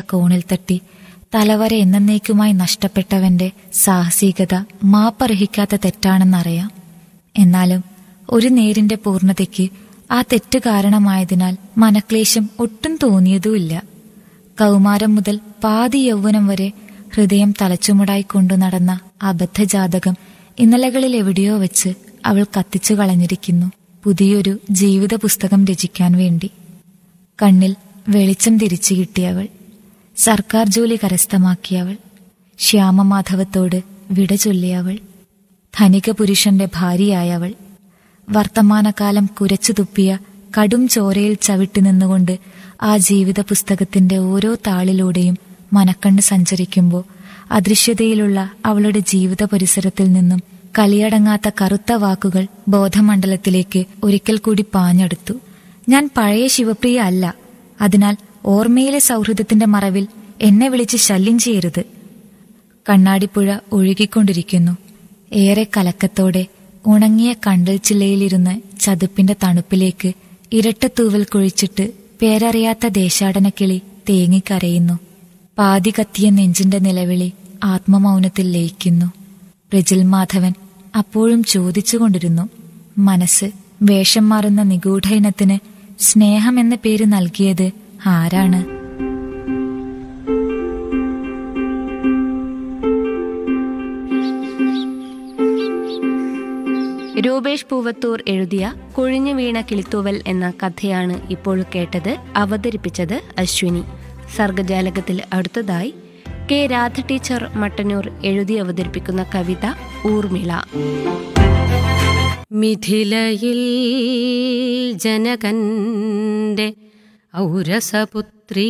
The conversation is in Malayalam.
കോണിൽ തട്ടി തലവര എന്നേക്കുമായി നഷ്ടപ്പെട്ടവന്റെ സാഹസികത മാപ്പർഹിക്കാത്ത തെറ്റാണെന്നറിയാം എന്നാലും ഒരു നേരിന്റെ പൂർണ്ണതയ്ക്ക് ആ തെറ്റ് കാരണമായതിനാൽ മനക്ലേശം ഒട്ടും തോന്നിയതുമില്ല കൗമാരം മുതൽ പാതി യൗവനം വരെ ഹൃദയം തലച്ചുമടായി കൊണ്ടു നടന്ന അബദ്ധജാതകം ഇന്നലകളിൽ എവിടെയോ വെച്ച് അവൾ കത്തിച്ചു കളഞ്ഞിരിക്കുന്നു പുതിയൊരു ജീവിത പുസ്തകം രചിക്കാൻ വേണ്ടി കണ്ണിൽ വെളിച്ചം തിരിച്ചു കിട്ടിയവൾ സർക്കാർ ജോലി കരസ്ഥമാക്കിയവൾ ശ്യാമമാധവത്തോട് വിട ചൊല്ലിയവൾ ധനിക പുരുഷന്റെ ഭാര്യയായവൾ വർത്തമാനകാലം കുരച്ചു തുപ്പിയ കടും ചോരയിൽ ചവിട്ടി നിന്നുകൊണ്ട് ആ ജീവിത പുസ്തകത്തിന്റെ ഓരോ താളിലൂടെയും മനക്കണ്ണ് സഞ്ചരിക്കുമ്പോൾ അദൃശ്യതയിലുള്ള അവളുടെ ജീവിത പരിസരത്തിൽ നിന്നും കലിയടങ്ങാത്ത കറുത്ത വാക്കുകൾ ബോധമണ്ഡലത്തിലേക്ക് ഒരിക്കൽ കൂടി പാഞ്ഞെടുത്തു ഞാൻ പഴയ ശിവപ്രിയ അല്ല അതിനാൽ ഓർമ്മയിലെ സൗഹൃദത്തിന്റെ മറവിൽ എന്നെ വിളിച്ച് ശല്യം ചെയ്യരുത് കണ്ണാടിപ്പുഴ ഒഴുകിക്കൊണ്ടിരിക്കുന്നു ഏറെ കലക്കത്തോടെ ഉണങ്ങിയ കണ്ടൽ ചില്ലയിലിരുന്ന് ചതുപ്പിന്റെ തണുപ്പിലേക്ക് ഇരട്ടത്തൂവൽ കുഴിച്ചിട്ട് പേരറിയാത്ത ദേശാടനക്കിളി തേങ്ങിക്കരയുന്നു പാതി കത്തിയ നെഞ്ചിന്റെ നിലവിളി ആത്മമൗനത്തിൽ ലയിക്കുന്നു പ്രജിൽ മാധവൻ അപ്പോഴും ചോദിച്ചുകൊണ്ടിരുന്നു മനസ്സ് വേഷം മാറുന്ന നിഗൂഢ ഇനത്തിന് സ്നേഹം എന്ന പേര് നൽകിയത് ആരാണ് രൂപേഷ് പൂവത്തൂർ എഴുതിയ കൊഴിഞ്ഞു വീണ കിളിത്തൂവൽ എന്ന കഥയാണ് ഇപ്പോൾ കേട്ടത് അവതരിപ്പിച്ചത് അശ്വിനി സർഗജാലകത്തിൽ അടുത്തതായി കെ രാധ ടീച്ചർ മട്ടന്നൂർ എഴുതി അവതരിപ്പിക്കുന്ന കവിത ഊർമിള മിഥിലയിൽ ജനകന്റെ ഔരസപുത്രി